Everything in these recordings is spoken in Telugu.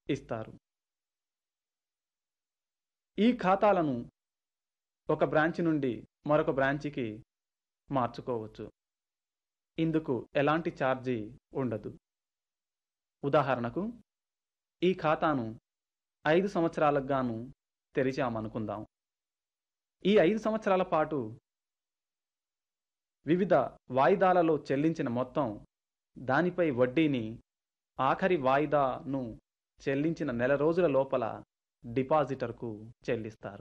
ఇస్తారు ఈ ఖాతాలను ఒక బ్రాంచ్ నుండి మరొక బ్రాంచికి మార్చుకోవచ్చు ఇందుకు ఎలాంటి ఛార్జీ ఉండదు ఉదాహరణకు ఈ ఖాతాను ఐదు సంవత్సరాలకు గాను తెరిచామనుకుందాం ఈ ఐదు సంవత్సరాల పాటు వివిధ వాయిదాలలో చెల్లించిన మొత్తం దానిపై వడ్డీని ఆఖరి వాయిదాను చెల్లించిన నెల రోజుల లోపల డిపాజిటర్కు చెల్లిస్తారు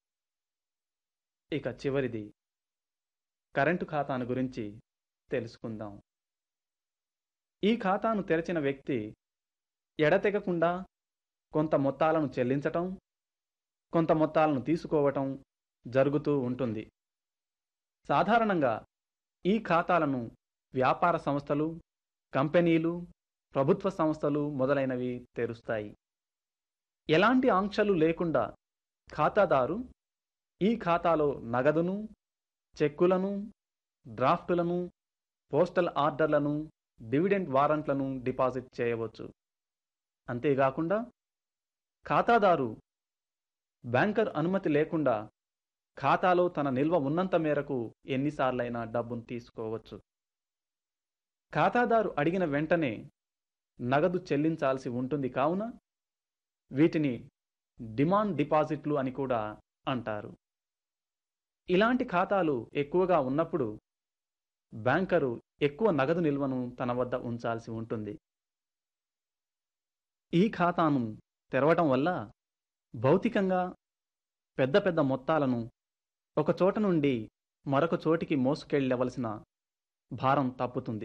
ఇక చివరిది కరెంటు ఖాతాను గురించి తెలుసుకుందాం ఈ ఖాతాను తెరచిన వ్యక్తి ఎడతెగకుండా కొంత మొత్తాలను చెల్లించటం కొంత మొత్తాలను తీసుకోవటం జరుగుతూ ఉంటుంది సాధారణంగా ఈ ఖాతాలను వ్యాపార సంస్థలు కంపెనీలు ప్రభుత్వ సంస్థలు మొదలైనవి తెరుస్తాయి ఎలాంటి ఆంక్షలు లేకుండా ఖాతాదారు ఈ ఖాతాలో నగదును చెక్కులను డ్రాఫ్టులను పోస్టల్ ఆర్డర్లను డివిడెంట్ వారెంట్లను డిపాజిట్ చేయవచ్చు అంతేకాకుండా ఖాతాదారు బ్యాంకర్ అనుమతి లేకుండా ఖాతాలో తన నిల్వ ఉన్నంత మేరకు ఎన్నిసార్లైనా డబ్బును తీసుకోవచ్చు ఖాతాదారు అడిగిన వెంటనే నగదు చెల్లించాల్సి ఉంటుంది కావున వీటిని డిమాండ్ డిపాజిట్లు అని కూడా అంటారు ఇలాంటి ఖాతాలు ఎక్కువగా ఉన్నప్పుడు బ్యాంకరు ఎక్కువ నగదు నిల్వను తన వద్ద ఉంచాల్సి ఉంటుంది ఈ ఖాతాను తెరవటం వల్ల భౌతికంగా పెద్ద పెద్ద మొత్తాలను ఒక చోట నుండి మరొక చోటికి మోసుకెళ్ళవలసిన భారం తప్పుతుంది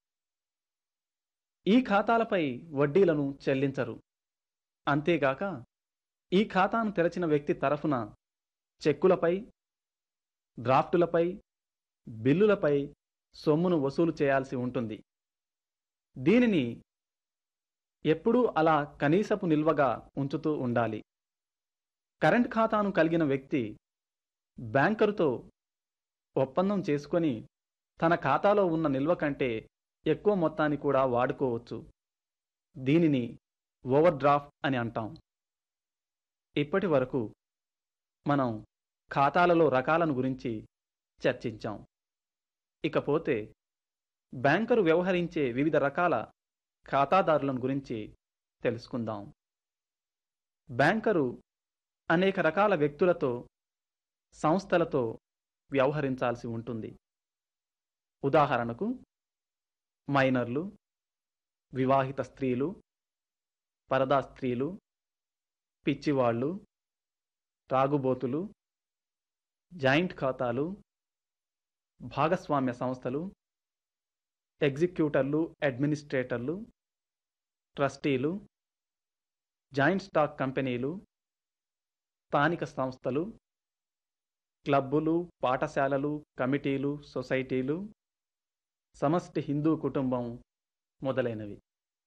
ఈ ఖాతాలపై వడ్డీలను చెల్లించరు అంతేగాక ఈ ఖాతాను తెరచిన వ్యక్తి తరఫున చెక్కులపై డ్రాఫ్టులపై బిల్లులపై సొమ్మును వసూలు చేయాల్సి ఉంటుంది దీనిని ఎప్పుడూ అలా కనీసపు నిల్వగా ఉంచుతూ ఉండాలి కరెంట్ ఖాతాను కలిగిన వ్యక్తి బ్యాంకరుతో ఒప్పందం చేసుకొని తన ఖాతాలో ఉన్న నిల్వ కంటే ఎక్కువ మొత్తాన్ని కూడా వాడుకోవచ్చు దీనిని ఓవర్ డ్రాఫ్ట్ అని అంటాం ఇప్పటి వరకు మనం ఖాతాలలో రకాలను గురించి చర్చించాం ఇకపోతే బ్యాంకరు వ్యవహరించే వివిధ రకాల ఖాతాదారులను గురించి తెలుసుకుందాం బ్యాంకరు అనేక రకాల వ్యక్తులతో సంస్థలతో వ్యవహరించాల్సి ఉంటుంది ఉదాహరణకు మైనర్లు వివాహిత స్త్రీలు పరదా స్త్రీలు పిచ్చివాళ్ళు తాగుబోతులు జాయింట్ ఖాతాలు భాగస్వామ్య సంస్థలు ఎగ్జిక్యూటర్లు అడ్మినిస్ట్రేటర్లు ట్రస్టీలు జాయింట్ స్టాక్ కంపెనీలు స్థానిక సంస్థలు క్లబ్బులు పాఠశాలలు కమిటీలు సొసైటీలు సమష్టి హిందూ కుటుంబం మొదలైనవి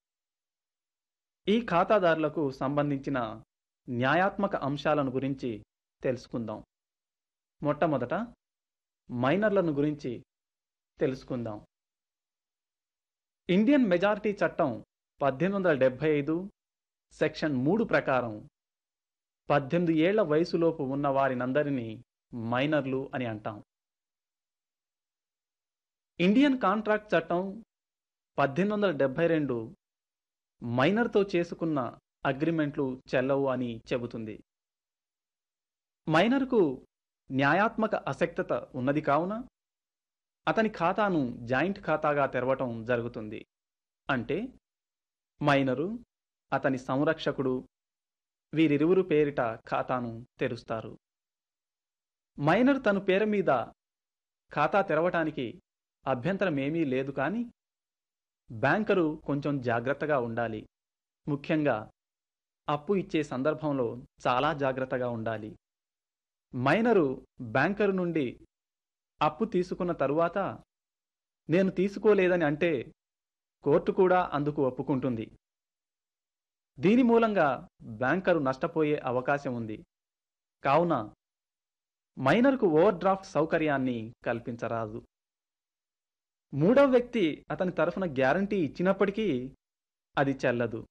ఈ ఖాతాదారులకు సంబంధించిన న్యాయాత్మక అంశాలను గురించి తెలుసుకుందాం మొట్టమొదట మైనర్లను గురించి తెలుసుకుందాం ఇండియన్ మెజారిటీ చట్టం పద్దెనిమిది వందల డెబ్భై ఐదు సెక్షన్ మూడు ప్రకారం పద్దెనిమిది ఏళ్ల వయసులోపు ఉన్న వారినందరినీ మైనర్లు అని అంటాం ఇండియన్ కాంట్రాక్ట్ చట్టం పద్దెనిమిది వందల డెబ్భై రెండు మైనర్తో చేసుకున్న అగ్రిమెంట్లు చెల్లవు అని చెబుతుంది మైనర్కు న్యాయాత్మక అసక్తత ఉన్నది కావున అతని ఖాతాను జాయింట్ ఖాతాగా తెరవటం జరుగుతుంది అంటే మైనరు అతని సంరక్షకుడు వీరిరువురు పేరిట ఖాతాను తెరుస్తారు మైనర్ తన పేరు మీద ఖాతా తెరవటానికి అభ్యంతరమేమీ లేదు కానీ బ్యాంకరు కొంచెం జాగ్రత్తగా ఉండాలి ముఖ్యంగా అప్పు ఇచ్చే సందర్భంలో చాలా జాగ్రత్తగా ఉండాలి మైనరు బ్యాంకరు నుండి అప్పు తీసుకున్న తరువాత నేను తీసుకోలేదని అంటే కోర్టు కూడా అందుకు ఒప్పుకుంటుంది దీని మూలంగా బ్యాంకరు నష్టపోయే అవకాశం ఉంది కావున మైనర్కు ఓవర్ డ్రాఫ్ట్ సౌకర్యాన్ని కల్పించరాదు మూడవ వ్యక్తి అతని తరఫున గ్యారంటీ ఇచ్చినప్పటికీ అది చెల్లదు